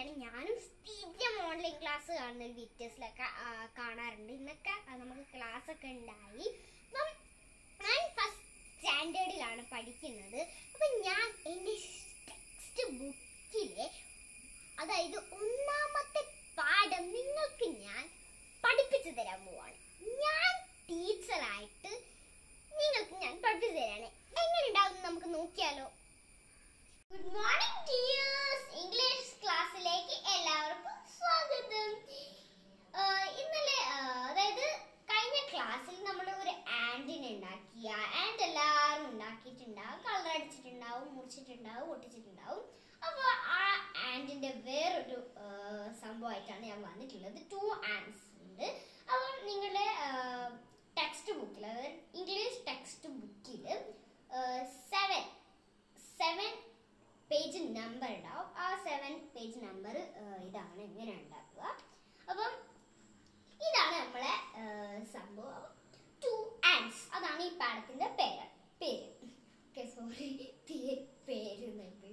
തന്നെയാണ് ഞാനും സ്ഥിരം ഓൺലൈൻ ക്ലാസ് കാണുന്നത് വിറ്റേഴ്സിലൊക്കെ ആ, കാണാറുണ്ട് ഇന്നൊക്കെ ആ, നമുക്ക് ക്ലാസ് ഒക്കെ ഉണ്ടായി അപ്പം ഞാൻ ഫസ്റ്റ് സ്റ്റാൻഡേർഡിലാണ് പഠിക്കുന്നത് അപ്പം ഞാൻ എൻ്റെ ടെക്സ്റ്റ് ബുക്കിലെ അതായത് ഒന്നാമത്തെ പാഠം നിങ്ങൾക്ക് ഞാൻ പഠിപ്പിച്ചു തരാൻ പോവാണ് ഞാൻ ടീച്ചറായിട്ട് നിങ്ങൾക്ക് ഞാൻ പഠിപ്പിച്ചു തരാണ് എങ്ങനെ ഉണ്ടാവും നമുക്ക് നോക്കിയാലോ ഗുഡ് മോർണിംഗ് ഡിയേഴ്സ് ഇംഗ്ലീഷ് ക്ലാസ്സിലേക്ക് എല്ലാവർക്കും സ്വാഗതം ആഹ് ഇന്നലെ ആഹ് അതായത് കഴിഞ്ഞ ക്ലാസ്സിൽ നമ്മൾ ഒരു ആൻറ്റിനെ ഉണ്ടാക്കി ആ ആൻഡ് എല്ലാവരും ഉണ്ടാക്കിയിട്ടുണ്ടാവും കളർ അടിച്ചിട്ടുണ്ടാവും മുറിച്ചിട്ടുണ്ടാവും ഒട്ടിച്ചിട്ടുണ്ടാവും അപ്പോൾ ആ ആൻറ്റിന്റെ വേറൊരു ആഹ് സംഭവമായിട്ടാണ് ഞാൻ വന്നിട്ടുള്ളത് ടു ആൻഡ്സ് ഉണ്ട് അപ്പം നിങ്ങളുടെ ടെക്സ്റ്റ് ബുക്കിൽ അതായത് ഇംഗ്ലീഷ് ടെക്സ്റ്റ് ബുക്കിൽ സെവൻ സെവൻ പേജ് നമ്പർ ഉണ്ടാവും ആ സെവൻ പേജ് നമ്പർ ഇതാണ് ഇങ്ങനെ ഉണ്ടാക്കുക അപ്പം ഇതാണ് നമ്മളെ ഏഹ്, സംഭവം ടു ആൻഡ്സ് അതാണ് ഈ പാഠത്തിന്റെ പേര് പേര് ഓക്കെ സോറി പേര്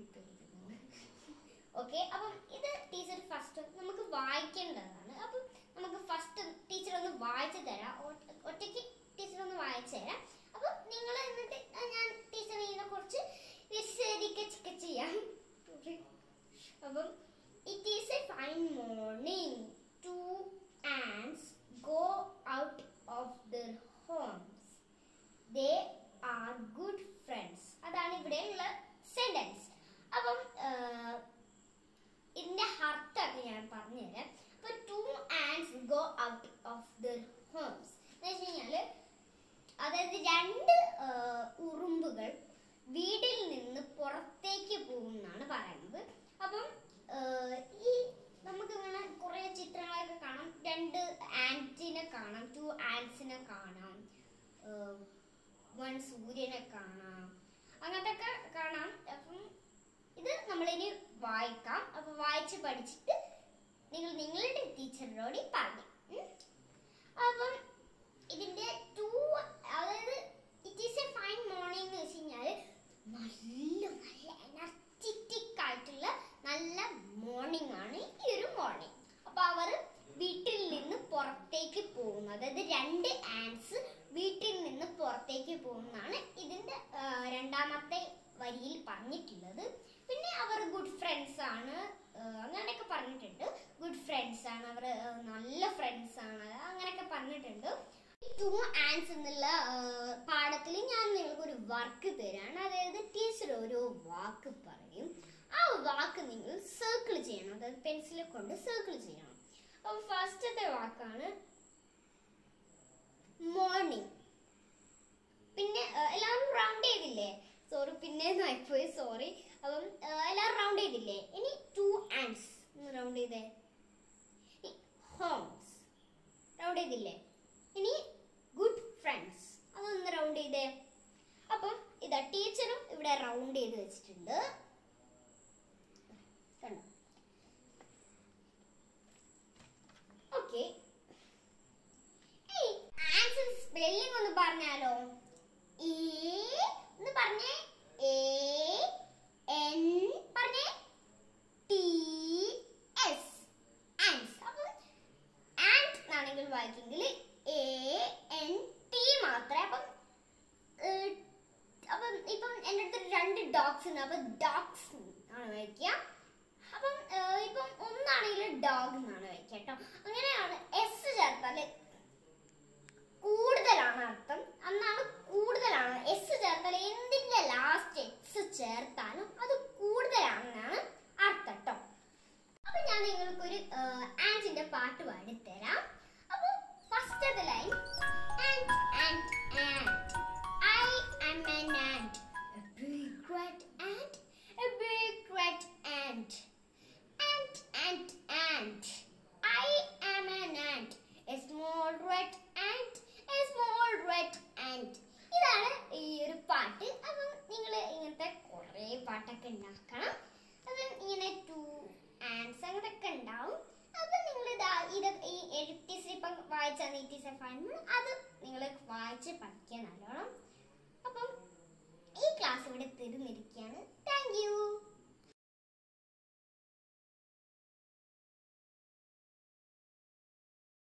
ഓക്കെ അപ്പം ഇത് ടീച്ചർ ഫസ്റ്റ് നമുക്ക് വായിക്കേണ്ടതാണ് അപ്പം നമുക്ക് ഫസ്റ്റ് ടീച്ചർ ഒന്ന് വായിച്ചു തരാം ഒ- ഒറ്റയ്ക്ക് ടീച്ചർ ഒന്ന് വായിച്ചു തരാം അപ്പം നിങ്ങൾ എന്നിട്ട് ഞാൻ ടീച്ചർ ഇതിനെ കുറിച്ച് വിശദീകരിച്ചൊക്കെ ചെയ്യാം അപ്പം it is a fine morning two ants go out of their homes they are good friends അതാണ് ഇവിടെയുള്ള സെന്റൻസ് അപ്പം ആഹ്, ഇതിന്റെ അർത്ഥമൊക്കെ ഞാൻ പറഞ്ഞുതരാം അപ്പൊ two ants go out of their homes എന്ന് വെച്ച് കഴിഞ്ഞാല് അതായത് രണ്ട് ആഹ്, ഉറുമ്പുകൾ വീടിൽ നിന്ന് പുറത്തേക്ക് പോകുന്നാണ് പറയുന്നത് അപ്പം ആഹ്, ഈ നമുക്ക് ഇങ്ങനെ കുറെ ചിത്രങ്ങളൊക്കെ കാണാം രണ്ട് ആൻറ്റിനെ കാണാം ടു ആൻസിനെ കാണാം വൺ സൂര്യനെ കാണാം അങ്ങനത്തെ ഒക്കെ കാണാം അപ്പം ഇത് നമ്മളിനി വായിക്കാം അപ്പൊ വായിച്ച് പഠിച്ചിട്ട് നിങ്ങൾ നിങ്ങളുടെ ടീച്ചറിനോട് പറഞ്ഞു ഉം. അപ്പം ഇതിന്റെ ടു അതായത് it is a fine morning എന്ന് വെച്ച് കഴിഞ്ഞാല് നല്ല നല്ല എനർജറ്റിക് ആയിട്ടുള്ള നല്ല മോർണിംഗ് ആണ് ഈ ഒരു മോർണിംഗ് അപ്പൊ അവർ വീട്ടിൽ നിന്ന് പുറത്തേക്ക് പോകുന്നു അതായത് രണ്ട് ആൻസ് വീട്ടിൽ നിന്ന് പുറത്തേക്ക് പോകുന്നതാണ് ഇതിന്റെ ആ, രണ്ടാമത്തെ വരിയിൽ പറഞ്ഞിട്ടുള്ളത് പിന്നെ അവർ ഗുഡ് ഫ്രണ്ട്സ് ആണ് ആ, അങ്ങനെയൊക്കെ പറഞ്ഞിട്ടുണ്ട് ഗുഡ് ഫ്രണ്ട്സ് ആണ് അവർ നല്ല ഫ്രണ്ട്സ് ആണ് അങ്ങനെയൊക്കെ പറഞ്ഞിട്ടുണ്ട് ടു ആൻസ് എന്നുള്ള പാഠത്തിൽ ഞാൻ നിങ്ങൾക്ക് ഒരു വർക്ക് തരാണ് അതായത് ടീച്ചർ ഒരു വാക്ക് പറയും ആ വാക്ക് നിങ്ങൾ സർക്കിൾ ചെയ്യണം അതായത് പെൻസിൽ കൊണ്ട് സർക്കിൾ ചെയ്യണം അപ്പം ഫസ്റ്റത്തെ വാക്കാണ് മോർണിംഗ് പിന്നെ ആ, എല്ലാവരും റൗണ്ട് ചെയ്തില്ലേ സോറി പിന്നെ ആയിപ്പോയി സോറി അപ്പം ആ, എല്ലാവരും റൗണ്ട് ചെയ്തില്ലേ ഇനി ടു ആൻഡ്സ് ഒന്ന് റൗണ്ട് ചെയ്തേ ഹോംസ് റൗണ്ട് ചെയ്തില്ലേ ഇനി ഗുഡ് ഫ്രണ്ട്സ് അതൊന്ന് റൗണ്ട് ചെയ്തേ അപ്പം ഇതാ ടീച്ചറും ഇവിടെ റൗണ്ട് ചെയ്ത് വെച്ചിട്ടുണ്ട് കണ്ടോ ഓക്കെ ആൻസർ സ്പെല്ലിംഗ് ഒന്ന് പറഞ്ഞാലോ എ ഒന്ന് പറഞ്ഞേ എ എൻ പറഞ്ഞേ ടി എസ് ആൻസ് അപ്പം ആൻഡ് എന്നാണെങ്കിൽ വായിക്കെങ്കിൽ എ എൻ ടി മാത്രമേ അപ്പം ഏഹ്, അപ്പം ഇപ്പം എൻ്റെ അടുത്ത് രണ്ട് ഡോഗ്സ് ഉണ്ട് അപ്പം ഡോഗ്സ് ആണ് വായിക്കുക അപ്പം ഏഹ്, ഇപ്പം ഒന്നാണെങ്കിൽ ഡോഗ് എന്നാണ് വായിക്കുക കേട്ടോ അങ്ങനെയാണ് എസ് ചേർത്താല് കൂടുതലാണ് അർത്ഥം അന്നാണ് കൂടുതലാണ് എസ് ചേർത്താൽ എന്തിന്റെ ലാസ്റ്റ് എക്സ് ചേർത്താലും അത് കൂടുതലാണെന്നാണ് അർത്ഥം കേട്ടോ അപ്പൊ ഞാൻ നിങ്ങൾക്കൊരു ആൻറ്റിന്റെ പാട്ട് പാടിത്തരാം അപ്പൊ ഫസ്റ്റത്തെ line and and and I am an ant a big red ant a big red ant ant ant ant I am an ant a small red ant a small red ant ഇതാണ് ഈ ഒരു പാട്ട് അപ്പം നിങ്ങൾ ഇങ്ങനത്തെ കുറേ പാട്ടൊക്കെ ഉണ്ടാക്കണം അപ്പം ഇങ്ങനെ ടു ആൻസ് അങ്ങനത്തെ ഉണ്ടാവും അപ്പം നിങ്ങൾ ഇതാ ഇത് ഈ എഴുത്തീസ് ഇപ്പം വായിച്ചാൽ നീറ്റീസ് ഫൈൻ അത് നിങ്ങൾ വായിച്ച് പഠിക്കാൻ നല്ലോണം